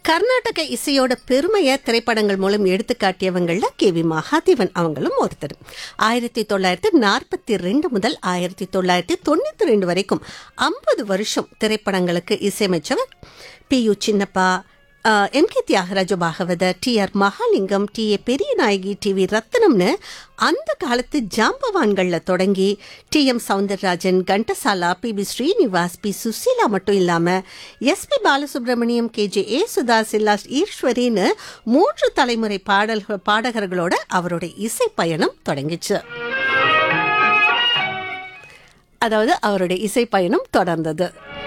கர்நாடக இசையோட பெருமையை திரைப்படங்கள் மூலம் எடுத்து காட்டியவங்கள்ல கே வி மகாதேவன் அவங்களும் ஒருத்தர் ஆயிரத்தி தொள்ளாயிரத்தி நாற்பத்தி ரெண்டு முதல் ஆயிரத்தி தொள்ளாயிரத்தி தொண்ணூத்தி ரெண்டு வரைக்கும் ஐம்பது வருஷம் திரைப்படங்களுக்கு இசையமைச்சவர் P U Chinnappa M K Thyagaraja Bhagavathar T R Mahalingam T A Periyanayaki T V ரத்னம்னு அந்த காலத்து ஜாம்பவான்களில் தொடங்கி T M Soundararajan Ghantasala P B Srinivas P Susheela மட்டும் இல்லாமல் SP Balasubrahmanyam K J Yesudas இல்லாஸ் ஈஸ்வரின்னு மூன்று தலைமுறை பாடல்கள் பாடகர்களோட அவருடைய இசை பயணம் தொடங்கிச்சு அதாவது அவருடைய இசை பயணம் தொடர்ந்தது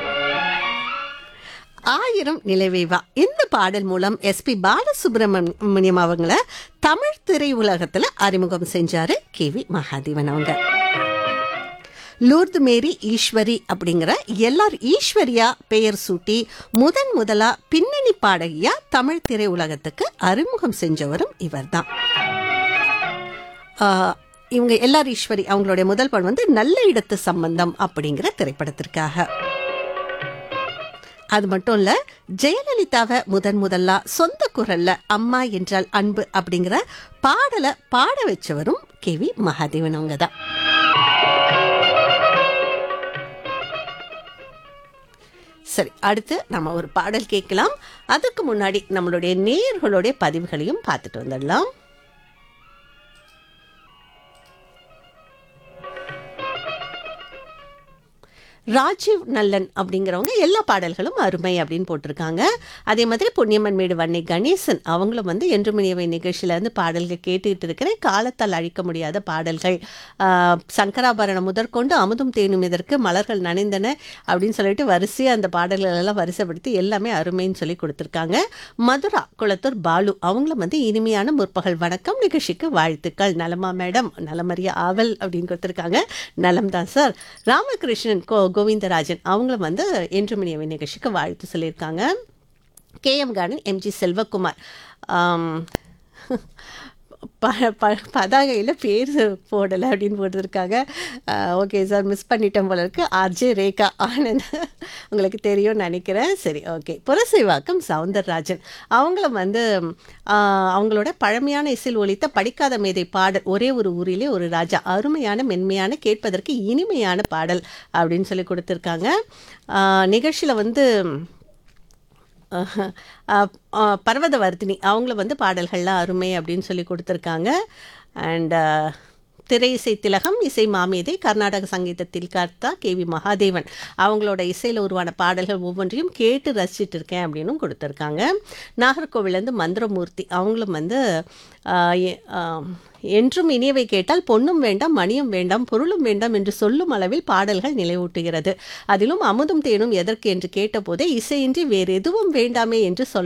ஆயிரம் நிலவேவா இந்த பாடல் மூலம் எஸ்பி பாலசுப்ரமணியம் அவங்கள தமிழ் திரையுலகத்துல அறிமுகம் செஞ்சாரு கே வி மகாதேவன் அவங்க லூர்து மேரி ஈஸ்வரி அப்படிங்கிற எல்லார் ஈஸ்வரியா பெயர் சூட்டி முதன் முதலா பின்னணி பாடகியா தமிழ் திரையுலகத்துக்கு அறிமுகம் செஞ்சவரும் இவர்தான் ஆஹ், இவங்க எல்லார் ஈஸ்வரி அவங்களுடைய முதல் படம் வந்து நல்ல இடத்து சம்பந்தம் அப்படிங்கிற திரைப்படத்திற்காக அது மட்டும் இல்ல ஜெயலலிதாவை முதன் முதல்லா சொந்த குரல்ல அம்மா என்றால் அன்பு அப்படிங்கிற பாடலை பாட வச்சவரும் கே வி மகாதேவன் அவங்க தான் சரி அடுத்து நம்ம ஒரு பாடல் கேட்கலாம் அதுக்கு முன்னாடி நம்மளுடைய நேயர்களுடைய பதிவுகளையும் பார்த்துட்டு வந்துடலாம் ராஜீவ் நல்லன் அப்படிங்கிறவங்க எல்லா பாடல்களும் அருமை அப்படின்னு போட்டிருக்காங்க அதே மாதிரி பொன்னியம்மன் மேடு வன்னை கணேசன் அவங்களும் வந்து என்று மணியவை நிகழ்ச்சியில இருந்து பாடல்கள் கேட்டுக்கிட்டு இருக்கிறேன் காலத்தால் அழிக்க முடியாத பாடல்கள் ஆஹ், சங்கராபரணம் முதற்கொண்டு அமுதும் தேனும் இதற்கு மலர்கள் நனைந்தன அப்படின்னு சொல்லிட்டு வரிசையாக அந்த பாடல்கள் எல்லாம் வரிசைப்படுத்தி எல்லாமே அருமைன்னு சொல்லி கொடுத்துருக்காங்க மதுரா குளத்தூர் பாலு அவங்களும் வந்து இனிமையான முற்பகல் வணக்கம் நிகழ்ச்சிக்கு வாழ்த்துக்கள் நலமா மேடம் நலமறிய ஆவல் அப்படின்னு கொடுத்துருக்காங்க நலம் தான் சார் ராமகிருஷ்ணன் கோ கோவிந்தராஜன் அவங்களும் வந்து என்று மணியவை நிகழ்ச்சிக்கு வாழ்த்து சொல்லியிருக்காங்க கேஎம் கார்டன் எம்ஜி செல்வகுமார் ஆம், ப ப பதாகையில் பேர் போடலை அப்படின்னு போட்டிருக்காங்க ஓகே சார் மிஸ் பண்ணிட்டேன் போல இருக்கு ஆர்ஜே ரேகா ஆனந்த் உங்களுக்கு தெரியும்னு நினைக்கிறேன் சரி ஓகே புரசைவாக்கம் சவுந்தரராஜன் அவங்களும் வந்து ஆஹ், அவங்களோட பழமையான இசையில் ஒலித்த படிக்காத மேதை பாடல் ஒரே ஒரு ஊரிலே ஒரு ராஜா அருமையான மென்மையான கேட்பதற்கு இனிமையான பாடல் அப்படின்னு சொல்லி கொடுத்துருக்காங்க நிகழ்ச்சியில் வந்து அஹ், அஹ், அஹ், பர்வதவர்த்தினி அவங்கள வந்து பாடல்கள்லாம் அருமை அப்படின்னு சொல்லி கொடுத்துருக்காங்க அண்ட் திரை இசை திலகம் இசை மாமேதை கர்நாடக சங்கீதத்தில் கர்த்தா கே வி மகாதேவன் அவங்களோட இசையில் உருவான பாடல்கள் ஒவ்வொன்றையும் கேட்டு ரசிச்சிட்டு இருக்கேன் அப்படின்னும் கொடுத்துருக்காங்க நாகர்கோவிலேருந்து மந்திரமூர்த்தி அவங்களும் வந்து ஆஹ், எ- ஆம், என்றும் இனியவை கேட்டால் பொன்னும் வேண்டாம் மணியும் வேண்டாம் பொருளும் வேண்டாம் என்று சொல்லும் அளவில் பாடல்கள் நிலைவூட்டுகிறது அதிலும் அமுதும் தேனும் எதற்கு என்று கேட்டபோதே இசையின்றி வேறு எதுவும் வேண்டாமே என்று சொல்ல